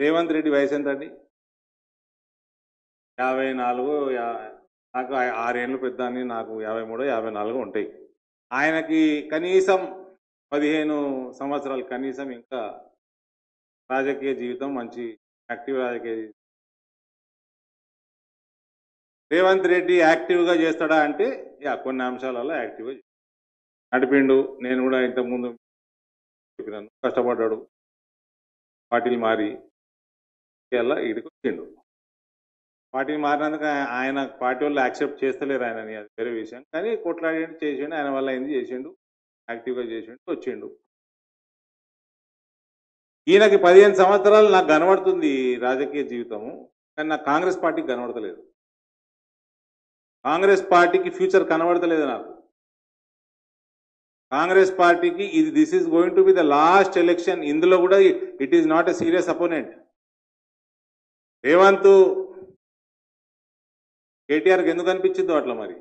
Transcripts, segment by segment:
రేవంత్ రెడ్డి వయసు ఎంత అండి యాభై నాలుగు యా- నాకు ఆ- ఆరేళ్ళు పెద్ద అని నాకు యాభై మూడు యాభై నాలుగు ఉంటాయి ఆయనకి కనీసం పదిహేను సంవత్సరాలు కనీసం ఇంకా రాజకీయ జీవితం మంచి యాక్టివ్ రాజకీయ జీవితం. రేవంత్ రెడ్డి యాక్టివ్గా చేస్తాడా అంటే యా కొన్ని అంశాలలో యాక్టివ్గా చేస్తాడు. నడిపిండు నేను కూడా ఇంతకుముందు చెప్పినాను కష్టపడ్డాడు పార్టీలు మారి ఇలా ఇడికి వచ్చిండు పార్టీ మారినందుకు ఆయ- ఆయన పార్టీ వాళ్ళు యాక్సెప్ట్ చేస్తలేరు ఆయనని అది వేరే విషయం కానీ కొట్లాడి చేసిండు ఆయన వల్ల అయింది చేసిండు యాక్టివ్గా చేసిండు వచ్చిండు ఈయనకి పదిహేను సంవత్సరాలు నాకు కనబడుతుంది ఈ రాజకీయ జీవితము కానీ నాకు కాంగ్రెస్ పార్టీకి కనబడతలేదు కాంగ్రెస్ పార్టీకి ఫ్యూచర్ కనబడతలేదు నాకు కాంగ్రెస్ పార్టీకి ఇది this is going to be the last election ఇందులో కూడా it is not a serious opponent Revanth కేటీఆర్కి ఎందుకు అనిపించిందో అట్లా మరి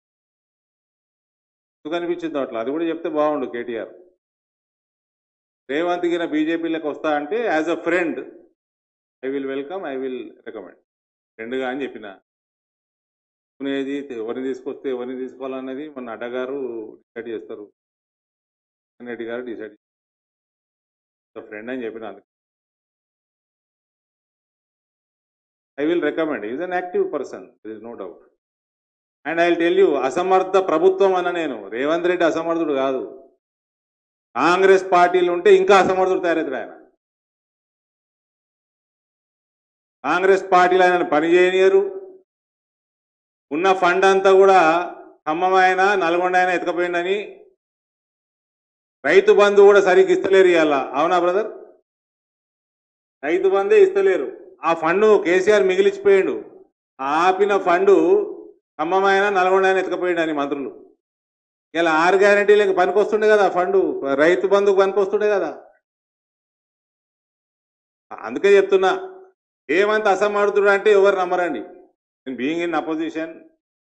ఎందుకు అనిపించిందో అట్లా అది కూడా చెప్తే బాగుండు కేటీఆర్ రేవంత్ గిన బీజేపీలోకి వస్తా అంటే as a friend I will welcome I will recommend ఫ్రెండ్గా అని చెప్పిన కొనేది ఎవరిని తీసుకొస్తే ఎవరిని తీసుకోవాలన్నది మన అడ్డ గారు డిసైడ్ చేస్తారు కిషన్ రెడ్డి గారు డిసైడ్ ఫ్రెండ్ అని చెప్పిన అందుకు I will recommend is an active person is no doubt and I will tell you అసమర్థ ప్రభుత్వం అన్న నేను రేవంత్ రెడ్డి అసమర్థుడు కాదు కాంగ్రెస్ పార్టీలు ఉంటే ఇంకా అసమర్థుడు తయారవుతాడు ఆయన కాంగ్రెస్ పార్టీలు ఆయన పని చేయనియరు ఉన్న ఫండ్ అంతా కూడా ఖమ్మం ఆయన నల్గొండ ఆయన ఎత్తుకపోయిందని రైతు బంధు కూడా సరిగ్గా ఇస్తలేరు ఇవాళ అవునా బ్రదర్ రైతు బంధే ఇస్తలేరు ఆ ఫండ్ కేసీఆర్ మిగిలిచిపోయిండు ఆ ఆపిన ఫండ్ ఖమ్మం ఆయన నల్గొండ ఆయన ఎత్తుకపోయిండు అని మంత్రులు ఇలా ఆరు గ్యారంటీలకు పనికొస్తుండే కదా ఆ ఫండ్ రైతు బంధుకు పనికొస్తుండే కదా అందుకే చెప్తున్నా ఏమంత అసమర్థుడు అంటే ఎవరు నమ్మరండి నేను బీయింగ్ ఇన్ అపోజిషన్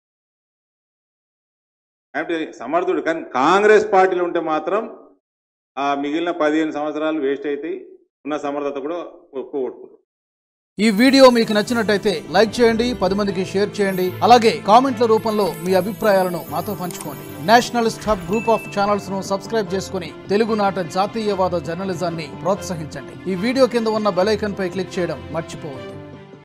అంటే సమర్థుడు కానీ కాంగ్రెస్ పార్టీలు ఉంటే మాత్రం ఆ మిగిలిన పదిహేను సంవత్సరాలు వేస్ట్ అవుతాయి ఉన్న సమర్థత కూడా ఒప్పుకొట్టుకుంటారు ఈ వీడియో మీకు నచ్చినట్టయితే లైక్ చేయండి పది మందికి షేర్ చేయండి అలాగే కామెంట్ల రూపంలో మీ అభిప్రాయాలను మాతో పంచుకోండి nationalist hub group of channels ను సబ్స్క్రైబ్ చేసుకుని తెలుగునాట జాతీయవాద జర్నలిజాన్ని ప్రోత్సహించండి ఈ వీడియో కింద ఉన్న బెల్ ఐకాన్ పై క్లిక్ చేయడం మర్చిపోవద్దు